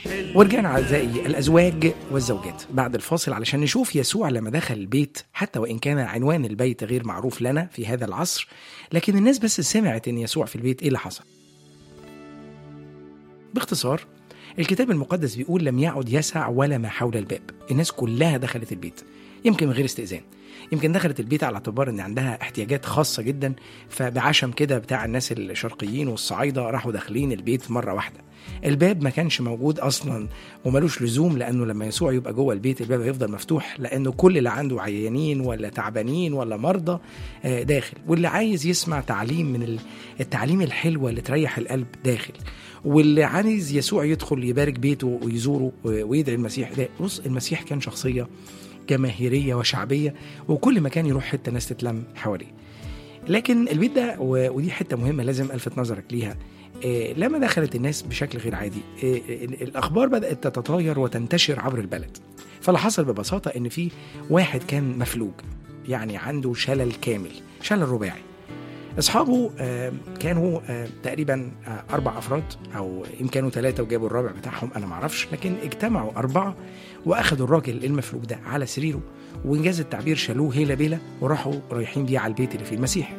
ورجعنا أعزائي الأزواج والزوجات بعد الفاصل علشان نشوف يسوع لما دخل البيت حتى وإن كان عنوان البيت غير معروف لنا في هذا العصر لكن الناس بس سمعت إن يسوع في البيت إيه اللي حصل باختصار الكتاب المقدس بيقول لم يعد يسع ولا ما حول الباب الناس كلها دخلت البيت يمكن من غير استئذان يمكن دخلت البيت على اعتبار ان عندها احتياجات خاصه جدا فبعشم كده بتاع الناس الشرقيين والصعايده راحوا داخلين البيت مره واحده الباب ما كانش موجود اصلا وملوش لزوم لانه لما يسوع يبقى جوه البيت الباب هيفضل مفتوح لانه كل اللي عنده عيانين ولا تعبانين ولا مرضى آه، داخل واللي عايز يسمع تعليم من ال- التعليم الحلوه اللي تريح القلب داخل واللي عايز يسوع يدخل يبارك بيته ويزوره و- ويدعي المسيح ده بص المسيح كان شخصيه جماهيريه وشعبيه وكل مكان يروح حته ناس تتلم حواليه لكن البيت ده و- ودي حته مهمه لازم الفت نظرك ليها إيه، لما دخلت الناس بشكل غير عادي إيه، ال- الاخبار بدات تتطاير وتنتشر عبر البلد فاللي حصل ببساطه ان في واحد كان مفلوج يعني عنده شلل كامل شلل رباعي اصحابه آه، كانوا آه، تقريبا آه، اربع افراد او يمكن كانوا ثلاثه وجابوا الرابع بتاعهم انا معرفش لكن اجتمعوا اربعه واخدوا الراجل المفلوج ده على سريره وانجاز التعبير شالوه هيلا بيلا وراحوا رايحين بيه على البيت اللي فيه المسيح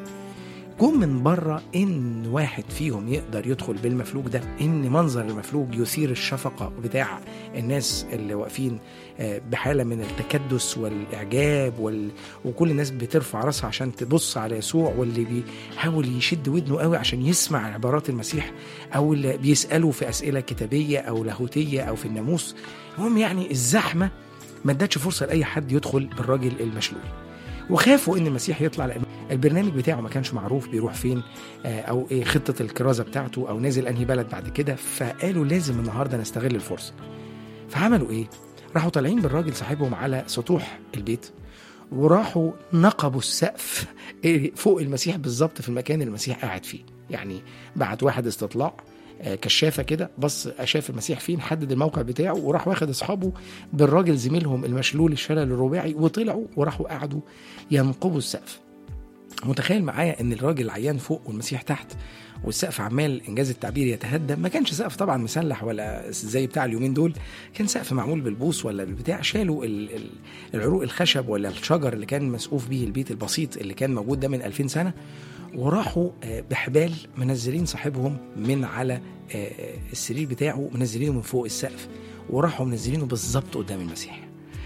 جم من بره ان واحد فيهم يقدر يدخل بالمفلوج ده ان منظر المفلوج يثير الشفقه بتاع الناس اللي واقفين آه، بحاله من التكدس والاعجاب وال... وكل الناس بترفع راسها عشان تبص على يسوع واللي بيحاول يشد ودنه قوي عشان يسمع عبارات المسيح او اللي بيساله في اسئله كتابيه او لاهوتيه او في الناموس المهم يعني الزحمه ما ادتش فرصه لاي حد يدخل بالراجل المشلول وخافوا ان المسيح يطلع لان البرنامج بتاعه ما كانش معروف بيروح فين آه، او ايه خطه الكرازه بتاعته او نازل انهي بلد بعد كده فقالوا لازم النهارده نستغل الفرصه فعملوا ايه راحوا طالعين بالراجل صاحبهم على سطوح البيت وراحوا نقبوا السقف إيه، فوق المسيح بالظبط في المكان اللي المسيح قاعد فيه يعني بعت واحد استطلاع آه، كشافه كده بص شاف المسيح فين حدد الموقع بتاعه وراح واخد اصحابه بالراجل زميلهم المشلول الشلل الرباعي وطلعوا وراحوا قعدوا ينقبوا السقف متخيل معايا ان الراجل العيان فوق والمسيح تحت والسقف عمال انجاز التعبير يتهدم ما كانش سقف طبعا مسلح ولا زي بتاع اليومين دول كان سقف معمول بالبوص ولا بالبتاع شالوا ال- ال- العروق الخشب ولا الشجر اللي كان مسقوف بيه البيت البسيط اللي كان موجود ده من 2000 سنه وراحوا آه، بحبال منزلين صاحبهم من على آه، السرير بتاعه منزلينه من فوق السقف وراحوا منزلينه بالظبط قدام المسيح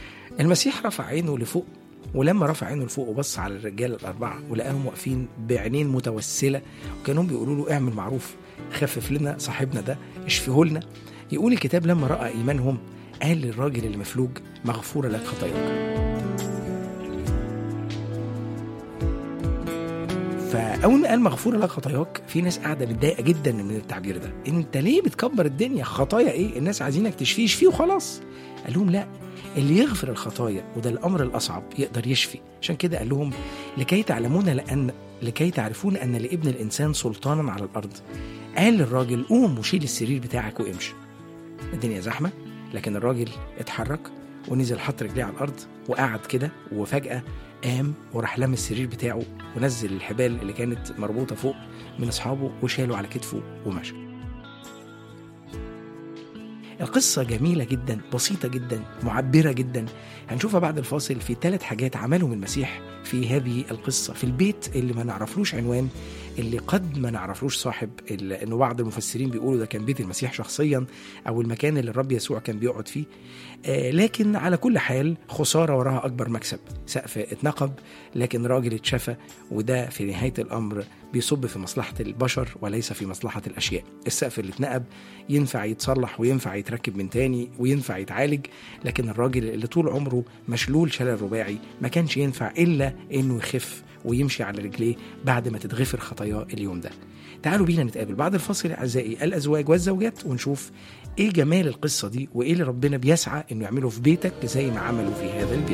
المسيح رفع عينه لفوق ولما رفع عينه لفوق وبص على الرجاله الاربعه ولقاهم واقفين بعينين متوسله وكانوا بيقولوا له اعمل معروف خفف لنا صاحبنا ده اشفيه لنا يقول الكتاب لما راى ايمانهم قال للراجل المفلوج مغفوره لك خطاياك فاول ما قال مغفوره لك خطاياك في ناس قاعده متضايقه جدا من التعبير ده انت ليه بتكبر الدنيا خطايا ايه الناس عايزينك تشفيه شفيه وخلاص قال لهم لا اللي يغفر الخطايا وده الامر الاصعب يقدر يشفي عشان كده قال لهم لكي تعلمون لان لكي تعرفون ان لابن الانسان سلطانا على الارض قال للراجل قوم وشيل السرير بتاعك وامشي الدنيا زحمه لكن الراجل اتحرك ونزل حط رجليه على الارض وقعد كده وفجاه قام وراح لم السرير بتاعه ونزل الحبال اللي كانت مربوطه فوق من اصحابه وشاله على كتفه ومشى القصة جميلة جدا بسيطة جدا معبرة جدا هنشوفها بعد الفاصل في ثلاث حاجات عملهم المسيح في هذه القصة في البيت اللي ما نعرفلوش عنوان اللي قد ما نعرفلوش صاحب ال- انه بعض المفسرين بيقولوا ده كان بيت المسيح شخصيا او المكان اللي الرب يسوع كان بيقعد فيه آه لكن على كل حال خسارة وراها أكبر مكسب سقف اتنقب لكن راجل اتشفى وده في نهاية الأمر بيصب في مصلحة البشر وليس في مصلحة الأشياء السقف اللي اتنقب ينفع يتصلح وينفع يتركب من تاني وينفع يتعالج لكن الراجل اللي طول عمره مشلول شلل رباعي ما كانش ينفع إلا إنه يخف ويمشي على رجليه بعد ما تتغفر خطاياه اليوم ده تعالوا بينا نتقابل بعد الفاصل أعزائي الأزواج والزوجات ونشوف إيه جمال القصة دي وإيه اللي ربنا بيسعى إنه يعمله في بيتك زي ما عمله في هذا البيت